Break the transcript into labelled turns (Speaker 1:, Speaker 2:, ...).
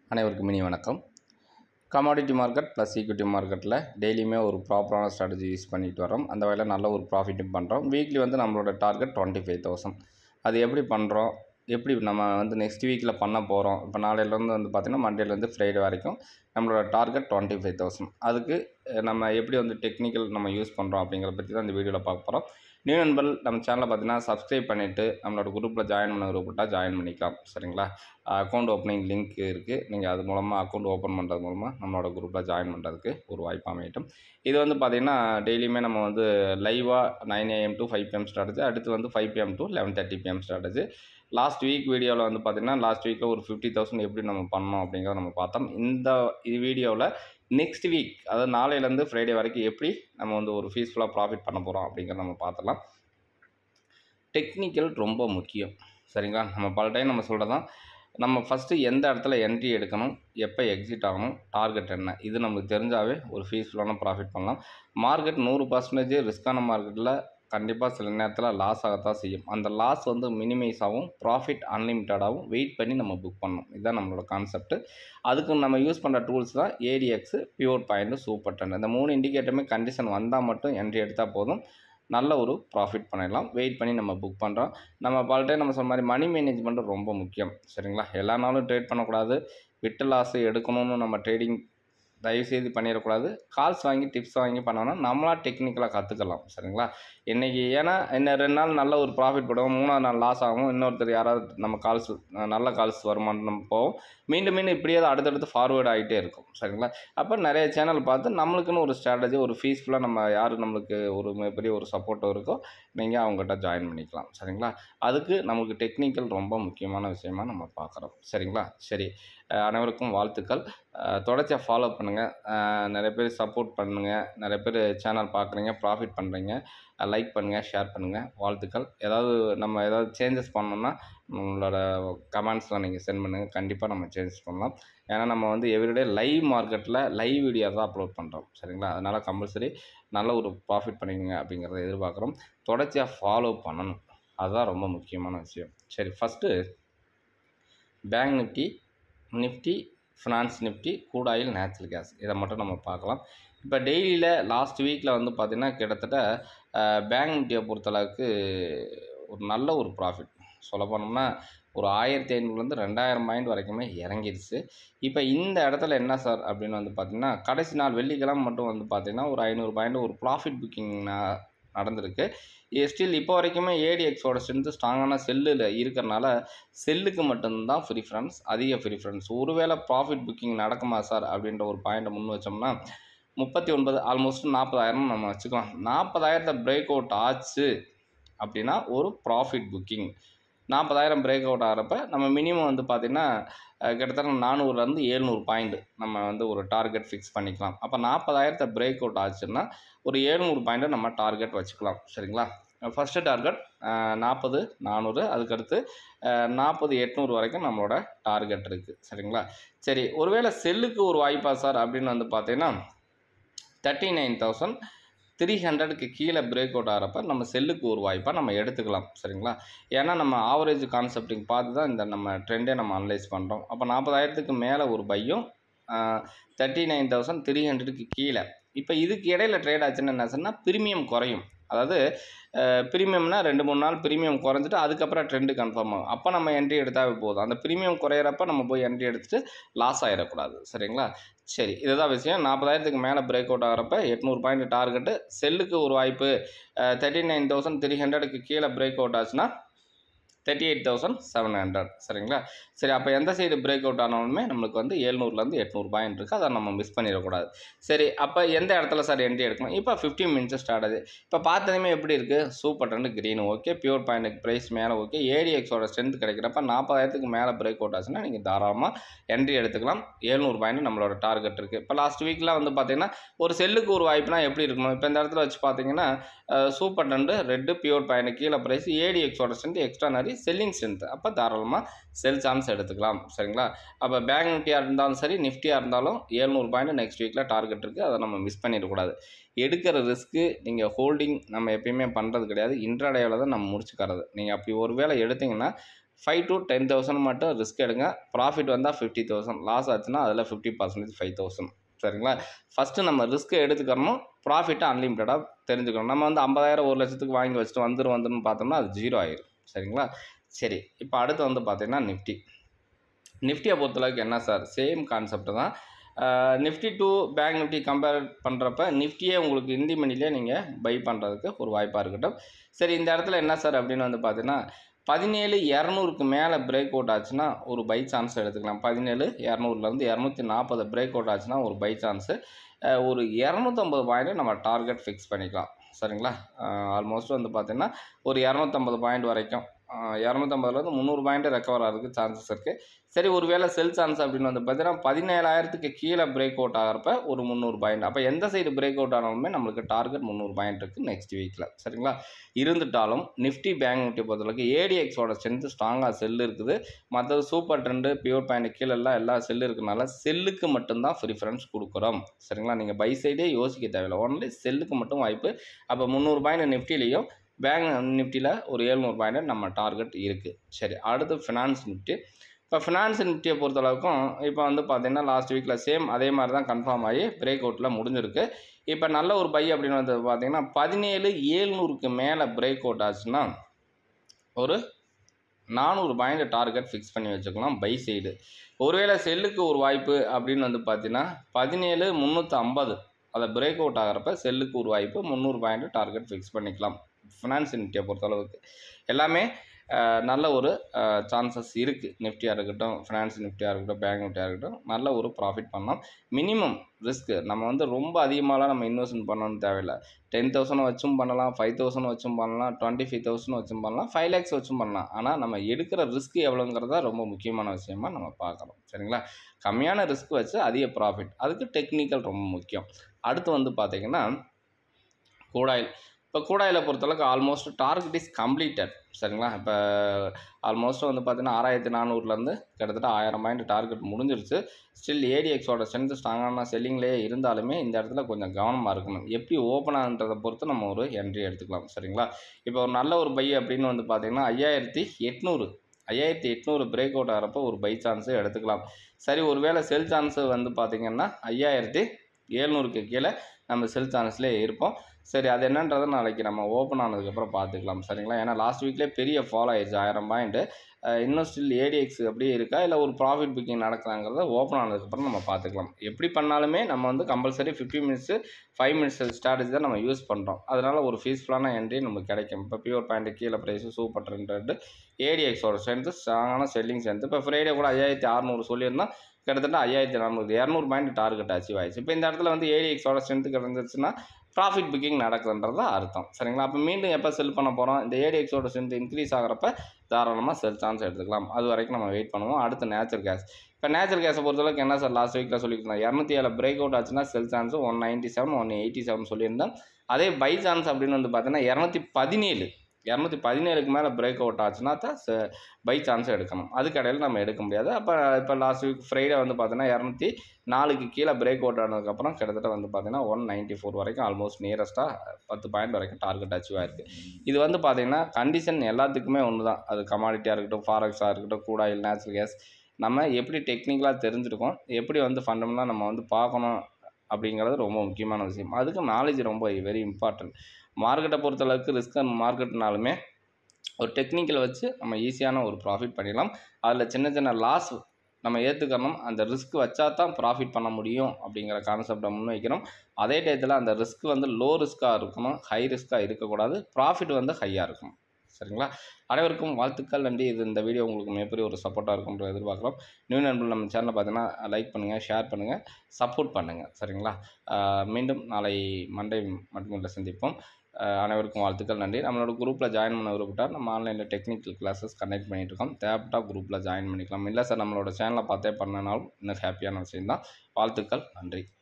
Speaker 1: அனைவருக்கும் இனி வணக்கம் கமாடிட்டி மார்க்கெட் ப்ளஸ் ஈக்விட்டி மார்க்கெட்டில் டெய்லியுமே ஒரு ப்ராப்பரான ஸ்ட்ராட்டஜி யூஸ் பண்ணிட்டு வரோம் அந்த வகையில் நல்ல ஒரு ப்ராஃபிட்டும் பண்ணுறோம் வீக்லி வந்து நம்மளோட டார்கெட் டுவெண்ட்டி ஃபைவ் தௌசண்ட் அது எப்படி பண்ணுறோம் எப்படி நம்ம வந்து நெக்ஸ்ட் வீக்கில் பண்ண போகிறோம் இப்போ நாளையிலேருந்து வந்து பார்த்திங்கன்னா மண்டேலேருந்து ஃப்ரைடே வரைக்கும் நம்மளோட டார்கெட் டுவெண்ட்டி ஃபைவ் தௌசண்ட் அதுக்கு அஹ், நம்ம எப்படி வந்து டெக்னிக்கல் நம்ம யூஸ் பண்ணுறோம் அப்படிங்கிறத பற்றி தான் இந்த வீடியோவில் பார்க்க போகிறோம் நியூ நண்பர்கள் நம்ம சேனலை பார்த்தீங்கன்னா சப்ஸ்கிரைப் பண்ணிவிட்டு நம்மளோட குரூப்பில் ஜாயின் பண்ண விருப்பப்பட்டால் ஜாயின் பண்ணிக்கலாம் சரிங்களா அக்கௌண்ட் ஓப்பனிங் லிங்க் இருக்குது நீங்கள் அது மூலமாக அக்கௌண்ட் ஓப்பன் பண்ணுறது மூலமாக நம்மளோட குரூப்பில் ஜாயின் பண்ணுறதுக்கு ஒரு வாய்ப்பு அமையட்டும் இது வந்து பார்த்திங்கன்னா டெய்லியுமே நம்ம வந்து லைவாக nine AM to five PM strategy அடுத்து வந்து five PM to eleven thirty PM strategy last week வீடியோவில் வந்து பார்த்திங்கன்னா லாஸ்ட் வீக்கில் ஒரு ஃபிஃப்டி தௌசண்ட் எப்படி நம்ம பண்ணோம் அப்படிங்கிறத நம்ம பார்த்தோம் இந்த இது வீடியோவில் நெக்ஸ்ட் வீக் அதாவது நாளையிலேருந்து ஃப்ரைடே வரைக்கும் எப்படி நம்ம வந்து ஒரு ஃபீஸ்ஃபுல்லாக ப்ராஃபிட் பண்ண போகிறோம் அப்படிங்கிறத நம்ம பார்த்துடலாம் டெக்னிக்கல் ரொம்ப முக்கியம் சரிங்களா நம்ம பல டைம் நம்ம சொல்கிறதான் நம்ம ஃபஸ்ட்டு எந்த இடத்துல என்ட்ரி எடுக்கணும் எப்போ எக்ஸிட் ஆகணும் டார்கெட் என்ன இது நமக்கு தெரிஞ்சாவே ஒரு ஃபீஸ்ஃபுல்லான ப்ராஃபிட் பண்ணலாம் மார்க்கெட் நூறு பர்சன்டேஜ் ரிஸ்க்கான மார்க்கெட்டில் கண்டிப்பாக சில நேரத்தில் லாஸ் ஆகத்தான் செய்யும் அந்த லாஸ் வந்து மினிமைஸ் ஆகும் ப்ராஃபிட் அன்லிமிட்டடாகவும் வெயிட் பண்ணி நம்ம புக் பண்ணணும் இதுதான் நம்மளோட கான்செப்ட் அதுக்கு நம்ம யூஸ் பண்ணுற டூல்ஸ் தான் ADX pure point super ten இந்த மூணு இண்டிகேட்டருமே கண்டிஷன் வந்தால் மட்டும் என்ட்ரி எடுத்தால் போதும் நல்ல ஒரு ப்ராஃபிட் பண்ணிடலாம் வெயிட் பண்ணி நம்ம புக் பண்ணுறோம் நம்ம பல டைம் நம்ம சொன்ன மாதிரி மணி மேனேஜ்மெண்ட் ரொம்ப முக்கியம் சரிங்களா எல்லா நாளும் ட்ரேட் பண்ணக்கூடாது விட்டு லாஸ் எடுக்கணும்னு நம்ம ட்ரேடிங் தயவுசெய்து பண்ணிடக்கூடாது கால்ஸ் வாங்கி டிப்ஸ் வாங்கி பண்ணோன்னா நம்மளா டெக்னிக்கலாக கற்றுக்கலாம் சரிங்களா இன்றைக்கி ஏன்னா இன்னும் ரெண்டு நாள் நல்ல ஒரு ப்ராஃபிட் போடுவோம் மூணாவது நாள் லாஸ் ஆகும் இன்னொருத்தர் யாராவது நம்ம கால்ஸ் நல்ல கால்ஸ் வருமானம் நம்ம போவோம் மீண்டும் மீண்டும் இப்படியே தான் அடுத்தடுத்து ஃபார்வேர்ட் ஆகிட்டே இருக்கும் சரிங்களா அப்போ நிறைய சேனல் பார்த்து நம்மளுக்குன்னு ஒரு ஸ்ட்ராட்டஜி ஒரு ஃபீஸ்ஃபுல்லாக நம்ம யார் நம்மளுக்கு ஒரு மிகப்பெரிய ஒரு சப்போர்ட்டோ இருக்கோ நீங்கள் அவங்ககிட்ட ஜாயின் பண்ணிக்கலாம் சரிங்களா அதுக்கு நமக்கு டெக்னிக்கல் ரொம்ப முக்கியமான விஷயமா நம்ம பார்க்குறோம் சரிங்களா சரி அஹ் அனைவருக்கும் வாழ்த்துக்கள் அஹ் தொடர்ச்சியாக ஃபாலோ பண்ணுங்கள் நிறைய பேர் சப்போர்ட் பண்ணுங்கள் நிறைய பேர் சேனல் பார்க்குறீங்க ப்ராஃபிட் பண்ணுறீங்க லைக் பண்ணுங்கள் ஷேர் பண்ணுங்கள் வாழ்த்துக்கள் ஏதாவது நம்ம ஏதாவது சேஞ்சஸ் பண்ணோம்னா நம்மளோட கமெண்ட்ஸ்லாம் நீங்கள் சென்ட் பண்ணுங்கள் கண்டிப்பாக நம்ம சேஞ்சஸ் பண்ணலாம் ஏன்னா நம்ம வந்து எவ்ரிடே லைவ் மார்க்கெட்டில் லைவ் வீடியோ தான் அப்லோட் பண்ணுறோம் சரிங்களா அதனால் கம்பல்சரி நல்ல ஒரு ப்ராஃபிட் பண்ணிக்கங்க அப்படிங்கிறத எதிர்பார்க்குறோம் தொடர்ச்சியாக ஃபாலோ பண்ணணும் அதுதான் ரொம்ப முக்கியமான விஷயம் சரி first bank Nifty Nifty finance Nifty crude oil natural gas இதை மட்டும் நம்ம பார்க்கலாம் இப்போ டெய்லியில் லாஸ்ட் வீக்கில் வந்து பார்த்திங்கன்னா கிட்டத்தட்ட பேங்க் நிஃப்டியை பொறுத்தளவுக்கு ஒரு நல்ல ஒரு ப்ராஃபிட் சொல்ல போனோம்னா ஒரு ஆயிரத்தி ஐநூறுலேருந்து ரெண்டாயிரம் பாயிண்ட் வரைக்குமே இறங்கிடுச்சு இப்போ இந்த இடத்துல என்ன சார் அப்படின்னு வந்து பார்த்திங்கன்னா கடைசி நாள் வெள்ளிக்கிழமை மட்டும் வந்து பார்த்திங்கன்னா ஒரு ஐநூறு பாயிண்ட் ஒரு ப்ராஃபிட் புக்கிங் நடந்திருக்கு ஸ்டில் இப்போ வரைக்குமே ஏடிஎக்ஸோட ஸ்ட்ரென்த்து ஸ்ட்ராங்கான செல்லில் இருக்கிறனால செல்லுக்கு மட்டும்தான் ப்ரிஃபரன்ஸ் அதிக ப்ரிஃபரன்ஸ் ஒருவேளை ப்ராஃபிட் புக்கிங் நடக்குமா சார் அப்படின்ற ஒரு பாயிண்ட்டை முன் வச்சோம்னா முப்பத்தி ஒன்பது ஆல்மோஸ்ட் நாற்பதாயிரம் நம்ம வச்சுக்கலாம் நாற்பதாயிரத்தை பிரேக் அவுட் ஆச்சு அப்படின்னா ஒரு ப்ராஃபிட் புக்கிங் நாற்பதாயிரம் பிரேக் அவுட் ஆகிறப்ப நம்ம மினிமம் வந்து பார்த்திங்கன்னா அஹ், கிட்டத்தட்ட நானூறுலேருந்து ஏழ்நூறு பாயிண்ட் நம்ம வந்து ஒரு டார்கெட் ஃபிக்ஸ் பண்ணிக்கலாம் அப்போ நாற்பதாயிரத்தை பிரேக் அவுட் ஆச்சுன்னா ஒரு ஏழ்நூறு பாயிண்ட்டை நம்ம டார்கெட் வச்சுக்கலாம் சரிங்களா ஃபஸ்ட்டு டார்கெட் நாற்பது நானூறு அதுக்கடுத்து நாற்பது எட்நூறு வரைக்கும் நம்மளோட டார்கெட் இருக்குது சரிங்களா சரி ஒருவேளை செல்லுக்கு ஒரு வாய்ப்பா சார் அப்படின்னு வந்து பார்த்தீங்கன்னா தேர்ட்டி நைன் தௌசண்ட் த்ரீ ஹண்ட்ரடுக்கு கீழே பிரேக் அவுட் ஆகிறப்ப நம்ம செல்லுக்கு ஒரு வாய்ப்பாக நம்ம எடுத்துக்கலாம் சரிங்களா ஏன்னா நம்ம ஆவரேஜ் கான்செப்டிங் பார்த்து தான் இந்த நம்ம ட்ரெண்டே நம்ம அனலைஸ் பண்ணுறோம் அப்போ நாற்பதாயிரத்துக்கு மேலே ஒரு பையும் தேர்ட்டி நைன் தௌசண்ட் த்ரீ ஹண்ட்ரடுக்கு கீழே இப்போ இதுக்கு இடையில ட்ரேட் ஆச்சுன்னா என்ன சொன்னால் ப்ரீமியம் குறையும் அதாவது ப்ரீமியம்னா ரெண்டு மூணு நாள் ப்ரீமியம் குறைஞ்சிட்டு அதுக்கப்புறம் ட்ரெண்டு கன்ஃபார்ம் ஆகும் அப்போ நம்ம என்ட்ரி எடுத்தாவே போதும் அந்த ப்ரீமியம் குறையிறப்ப நம்ம போய் என்ட்ரி எடுத்துட்டு லாஸ் ஆகிடக்கூடாது சரிங்களா சரி இதுதான் விஷயம் நாற்பதாயிரத்துக்கு மேலே பிரேக் அவுட் ஆகிறப்ப எட்நூறு பாயிண்ட் டார்கெட்டு செல்லுக்கு ஒரு வாய்ப்பு தேர்ட்டி நைன் தௌசண்ட் த்ரீ ஹண்ட்ரடுக்கு கீழே பிரேக் அவுட் ஆச்சுன்னா thirty eight thousand seven hundred சரிங்களா சரி அப்போ எந்த சைடு பிரேக் அவுட் ஆனாலுமே நம்மளுக்கு வந்து ஏழ்நூறுலேருந்து எட்நூறு பாயிண்ட் இருக்குது அதை நம்ம மிஸ் பண்ணிடக்கூடாது சரி அப்போ எந்த இடத்துல சார் என்ட்ரி எடுக்கணும் இப்போ ஃபிஃப்டீன் மினிட்ஸ் ஸ்டார்ட் ஆகுது இப்போ பார்த்ததுமே எப்படி இருக்குது சூப்பர் ரெண்டு green okay pure point price மேலே ஓகே ஏடிஎக்ஸோட ஸ்ட்ரென்த் கிடைக்கிறப்ப நாற்பதாயிரத்துக்கு மேலே பிரேக் அவுட் ஆச்சுன்னா நீங்கள் தாராளமாக என்ட்ரி எடுத்துக்கலாம் ஏழ்நூறு பாயிண்ட் நம்மளோட டார்கெட் இருக்குது இப்போ லாஸ்ட் வீக்லாம் வந்து பார்த்தீங்கன்னா ஒரு செல்லுக்கு ஒரு வாய்ப்புனா எப்படி இருக்கணும் இப்போ இந்த இடத்துல வச்சு பார்த்தீங்கன்னா சூப்பர் ரெண்டு ரெட்டு பியூர் பாயிண்ட் கீழே ப்ரைஸ் ஏடிஎக்ஸோட ஸ்ட்ரென்த் எக்ஸ்ட்ரா நிறைய செல்லிங் ஸ்ட்ரென்த் அப்போ தாராளமாக செல் சான்ஸ் எடுத்துக்கலாம் சரிங்களா அப்போ பேங்க் நிஃப்டியாக இருந்தாலும் சரி நிஃப்டியாக இருந்தாலும் ஏழ்நூறு பாயிண்ட் நெக்ஸ்ட் வீக்கில் டார்கெட் இருக்குது அதை நம்ம மிஸ் பண்ணிடக்கூடாது எடுக்கிற ரிஸ்க்கு நீங்கள் ஹோல்டிங் நம்ம எப்பயுமே பண்ணுறது கிடையாது இன்ட்ராடேவில் தான் நம்ம முடிச்சுக்கிறது நீங்கள் அப்படி ஒரு வேளை எடுத்தீங்கன்னா ஃபைவ் டு டென் தௌசண்ட் மட்டும் ரிஸ்க் எடுங்க ப்ராஃபிட் வந்தால் ஃபிஃப்டி தௌசண்ட் லாஸ் ஆச்சுன்னா அதில் ஃபிஃப்டி பர்சன்டேஜ் ஃபைவ் தௌசண்ட் சரிங்களா ஃபஸ்ட்டு நம்ம ரிஸ்க்கை எடுத்துக்கிறணும் ப்ராஃபிட்டை அன்லிமிட்டடாக தெரிஞ்சுக்கணும் நம்ம வந்து ஐம்பதாயிரம் ஒரு லட்சத்துக்கு வாங்கி வச்சுட்டு வந்துடும் வந்துடும் பார்த்தோம்னா அது ஜீரோ ஆயிரும் சரிங்களா சரி இப்போ அடுத்து வந்து பார்த்தீங்கன்னா நிஃப்டி நிஃப்டியை பொறுத்தளவுக்கு என்ன சார் சேம் கான்செப்ட் தான் Nifty to bank Nifty compare பண்ணுறப்ப நிஃப்டியே உங்களுக்கு இந்தி மணிலே நீங்கள் பை பண்ணுறதுக்கு ஒரு வாய்ப்பாக இருக்கட்டும் சரி இந்த இடத்துல என்ன சார் அப்படின்னு வந்து பார்த்தீங்கன்னா பதினேழு இரநூறுக்கு மேலே பிரேக் அவுட் ஆச்சுன்னா ஒரு பை சான்ஸ் எடுத்துக்கலாம் பதினேழு இரநூறுலேருந்து இரநூத்தி நாற்பது பிரேக் அவுட் ஆச்சுன்னா ஒரு பை சான்ஸு ஒரு இரநூத்தம்பது பாயிண்ட் நம்ம டார்கெட் ஃபிக்ஸ் பண்ணிக்கலாம் சரிங்களா ஆல்மோஸ்ட் வந்து பார்த்திங்கன்னா ஒரு இரநூத்தம்பது பாயிண்ட் வரைக்கும் இரநூத்தம்பதுலேருந்து முந்நூறு பாயிண்ட் ரெக்கவர் ஆகிறதுக்கு சான்சஸ் இருக்குது சரி ஒரு வேளை செல் சான்ஸ் அப்படின்னு வந்து பார்த்தீங்கன்னா பதினேழாயிரத்துக்கு கீழே பிரேக் அவுட் ஆகிறப்ப ஒரு முந்நூறு பாயிண்ட் அப்போ எந்த சைடு பிரேக் அவுட் ஆனாலுமே நம்மளுக்கு டார்கெட் முந்நூறு பாயிண்ட் இருக்குது நெக்ஸ்ட் வீக்கில் சரிங்களா இருந்துட்டாலும் நிஃப்டி பேங்க் நிஃப்டி பொறுத்தளவுக்கு ஏடிஎக்ஸோட ஸ்ட்ரென்த்து ஸ்ட்ராங்காக செல் இருக்குது மற்றது சூப்பர் ட்ரெண்டு பியூர் பாயிண்ட் கீழெல்லாம் எல்லா செல்லு இருக்கனால செல்லுக்கு மட்டும்தான் ப்ரிஃபரன்ஸ் கொடுக்குறோம் சரிங்களா நீங்கள் பை சைடே யோசிக்க தேவையில்லை ஒன்லி செல்லுக்கு மட்டும் வாய்ப்பு அப்போ முந்நூறு பாயிண்ட் நிஃப்டிலையும் பேங்க் நிஃப்டியில் ஒரு ஏழ்நூறு பாயிண்ட் நம்ம டார்கெட் இருக்குது சரி அடுத்து ஃபினான்ஸ் நிஃப்டி இப்போ ஃபினான்ஸ் நிஃப்டியை பொறுத்தளவுக்கும் இப்போ வந்து பார்த்திங்கன்னா லாஸ்ட் வீக்கில் சேம் அதே மாதிரி தான் கன்ஃபார்ம் ஆகி பிரேக் அவுட்டில் முடிஞ்சிருக்கு இப்போ நல்ல ஒரு பை அப்படின்னு வந்து பார்த்திங்கன்னா பதினேழு ஏழ்நூறுக்கு மேலே பிரேக் அவுட் ஆச்சுன்னா ஒரு நானூறு பாயிண்ட் டார்கெட் ஃபிக்ஸ் பண்ணி வச்சுக்கலாம் பை சைடு ஒருவேளை செல்லுக்கு ஒரு வாய்ப்பு அப்படின்னு வந்து பார்த்தீங்கன்னா பதினேழு முந்நூற்றி ஐம்பது அதை பிரேக் அவுட் ஆகிறப்ப செல்லுக்கு ஒரு வாய்ப்பு முந்நூறு பாயிண்ட் டார்கெட் ஃபிக்ஸ் பண்ணிக்கலாம் ஃபினான்ஸ் நிஃப்டியை பொறுத்தளவுக்கு எல்லாமே நல்ல ஒரு சான்சஸ் இருக்குது நிஃப்டியாக இருக்கட்டும் ஃபினான்ஸ் நிஃப்டியாக இருக்கட்டும் பேங்க் நிஃப்டியாக இருக்கட்டும் நல்ல ஒரு ப்ராஃபிட் பண்ணலாம் மினிமம் ரிஸ்க்கு நம்ம வந்து ரொம்ப அதிகமாகலாம் நம்ம இன்வெஸ்ட்மெண்ட் பண்ணணும்னு தேவையில்லை டென் தௌசண்ட் வச்சும் பண்ணலாம் ஃபைவ் தௌசண்ட் வச்சும் பண்ணலாம் டுவெண்ட்டி ஃபைவ் தௌசண்ட் வச்சும் பண்ணலாம் ஃபைவ் லேக்ஸ் வச்சும் பண்ணலாம் ஆனால் நம்ம எடுக்கிற ரிஸ்க் எவ்வளோங்கிறத ரொம்ப முக்கியமான விஷயமா நம்ம பார்க்கணும் சரிங்களா கம்மியான ரிஸ்க் வச்சு அதிக ப்ராஃபிட் அதுக்கு டெக்னிக்கல் ரொம்ப முக்கியம் அடுத்து வந்து பார்த்திங்கன்னா கூடாயில் இப்போ கூடாயில் பொறுத்தளவுக்கு ஆல்மோஸ்ட் டார்கெட் இஸ் கம்ப்ளீட்டட் சரிங்களா இப்போ ஆல்மோஸ்ட் வந்து பார்த்தீங்கன்னா ஆறாயிரத்தி நானூறுலேருந்து கிட்டத்தட்ட ஆயிரம் பாயிண்ட் டார்கெட் முடிஞ்சிருச்சு ஸ்டில் ஏடிஎக்ஸோட ஸ்ட்ரென்த் ஸ்ட்ராங்கான செல்லிங்லேயே இருந்தாலுமே இந்த இடத்துல கொஞ்சம் கவனமாக இருக்கணும் எப்படி ஓப்பன் ஆகுன்றதை பொறுத்து நம்ம ஒரு என்ட்ரி எடுத்துக்கலாம் சரிங்களா இப்போ ஒரு நல்ல ஒரு பை அப்படின்னு வந்து பார்த்தீங்கன்னா ஐயாயிரத்தி எட்நூறு ஐயாயிரத்தி எட்நூறு பிரேக் அவுட் ஆகிறப்போ ஒரு பை சான்ஸு எடுத்துக்கலாம் சரி ஒருவேளை செல் சான்ஸு வந்து பார்த்திங்கன்னா ஐயாயிரத்தி ஏழ்நூறுக்கு கீழே நம்ம செல் சான்ஸ்லேயே இருப்போம் சரி அது என்னன்றதை நாளைக்கு நம்ம ஓப்பன் ஆனதுக்கப்புறம் பார்த்துக்கலாம் சரிங்களா ஏன்னா லாஸ்ட் வீக்லேயே பெரிய ஃபாலோ ஆயிடுச்சு ஆயிரம் பாயிண்ட்டு இன்னும் ஸ்டில் ஏடிஎக்ஸ் அப்படியே இருக்கா இல்லை ஒரு ப்ராஃபிட் புக்கிங் நடக்குதாங்கிறத ஓப்பன் ஆனதுக்கப்புறம் நம்ம பார்த்துக்கலாம் எப்படி பண்ணாலுமே நம்ம வந்து compulsory fifty minutes five minutes strategy தான் நம்ம யூஸ் பண்ணுறோம் அதனால் ஒரு ஃபீஸ்ஃபுல்லான என்ட்ரி நமக்கு கிடைக்கும் இப்போ பியூர் பாயிண்ட் கீழே ப்ரைஸு சூப்பர் ட்ரெண்ட் ஏடிஎக்ஸோட ஸ்ட்ரென்த்து ஸ்ட்ராங்கான செல்லிங் ஸ்ட்ரென்த்து இப்போ ஃப்ரைடே கூட ஐயாயிரத்தி அறநூறு சொல்லியிருந்தோம் கிட்டத்தட்ட ஐயாயிரத்தி நானூறு இரநூறு பாயிண்ட் டார்கெட் அச்சீவ் ஆயிடுச்சு இப்போ இந்த இடத்துல வந்து ஏடிஎக்ஸோட ஸ்ட்ரென்த்து கிடந்துச்சுன்னா ப்ராஃபிட் புக்கிங் நடக்குதுன்றது அர்த்தம் சரிங்களா அப்போ மீண்டும் எப்போ செல் பண்ண போகிறோம் இந்த ஏடிஎக்ஸோட ஸ்ட்ரென்த் இன்க்ரீஸ் ஆகிறப்ப தாராளமாக செல் சான்ஸ் எடுத்துக்கலாம் அது வரைக்கும் நம்ம வெயிட் பண்ணுவோம் அடுத்து நேச்சுரல் கேஸ் இப்போ நேச்சுரல் கேஸை பொறுத்தளவுக்கு என்ன சார் லாஸ்ட் வீக்கில் சொல்லியிருந்தோம் இரநூத்தி ஏழு பிரேக் அவுட் ஆச்சுன்னா sell chance one ninety seven one eighty seven சொல்லியிருந்தோம் அதே பை சான்ஸ் அப்படின்னு வந்து பார்த்தீங்கன்னா இரநூத்தி பதினேழு இரநூத்தி பதினேழுக்கு மேலே பிரேக் அவுட் ஆச்சுன்னா தான் பை சான்ஸ் எடுக்கணும் அதுக்கு இடையில நம்ம எடுக்க முடியாது அப்போ இப்போ லாஸ்ட் வீக் ஃப்ரைடே வந்து பார்த்தீங்கன்னா இரநூத்தி நாலுக்கு கீழே பிரேக் அவுட் ஆனதுக்கப்புறம் கிட்டத்தட்ட வந்து பார்த்தீங்கன்னா ஒன் நைன்ட்டி ஃபோர் வரைக்கும் ஆல்மோஸ்ட் நியரஸ்ட்டாக பத்து பாயிண்ட் வரைக்கும் டார்கெட் அச்சீவ் ஆயிருக்கு இது வந்து பார்த்தீங்கன்னா கண்டிஷன் எல்லாத்துக்குமே ஒன்று தான் அது கமாடிட்டியாக இருக்கட்டும் ஃபாரக்ஸாக இருக்கட்டும் கூடாயில் நேச்சுரல் கேஸ் நம்ம எப்படி டெக்னிக்கலாக தெரிஞ்சிருக்கோம் எப்படி வந்து ஃபண்டமெண்டலாக நம்ம வந்து பார்க்கணும் அப்படிங்கிறது ரொம்ப முக்கியமான விஷயம் அதுக்கு நாலேஜ் ரொம்ப வெரி இம்பார்ட்டன்ட் மார்க்கெட்டை பொறுத்தளவுக்கு ரிஸ்க் அண்ட் மார்க்கெட்னாலுமே ஒரு டெக்னிக்கலை வச்சு நம்ம ஈஸியான ஒரு ப்ராஃபிட் பண்ணிடலாம் அதில் சின்ன சின்ன லாஸ் நம்ம ஏற்றுக்கணும் அந்த ரிஸ்க் வச்சா தான் ப்ராஃபிட் பண்ண முடியும் அப்படிங்கிற கான்செப்டை முன்வைக்கிறோம் அதே டயத்தில் அந்த ரிஸ்க் வந்து லோ ரிஸ்க்காக இருக்கணும் ஹை ரிஸ்க்காக இருக்கக்கூடாது ப்ராஃபிட் வந்து ஹையாக இருக்கும் சரிங்களா அனைவருக்கும் வாழ்த்துக்கள் நன்றி இது இந்த வீடியோ உங்களுக்கு மிகப்பெரிய ஒரு சப்போர்ட்டாக இருக்கும்ன்ற எதிர்பார்க்குறோம் நியூ நண்பர்கள் நம்ம சேனலை பார்த்தீங்கன்னா லைக் பண்ணுங்கள் ஷேர் பண்ணுங்கள் சப்போர்ட் பண்ணுங்கள் சரிங்களா மீண்டும் நாளை மண்டே மட்டும் சந்திப்போம் அனைவருக்கும் வாழ்த்துக்கள் நன்றி நம்மளோட குரூப்பில் ஜாயின் பண்ண விருப்பப்பட்டால் நம்ம ஆன்லைனில் டெக்னிக்கல் கிளாஸஸ் கனெக்ட் பண்ணிட்டு இருக்கோம் தேவைப்பட்டால் குரூப்பில் ஜாயின் பண்ணிக்கலாம் இல்லை சார் நம்மளோட சேனலை பார்த்தே பண்ணனாலும் இன்னும் ஹாப்பியான விஷயம் தான் வாழ்த்துக்கள் நன்றி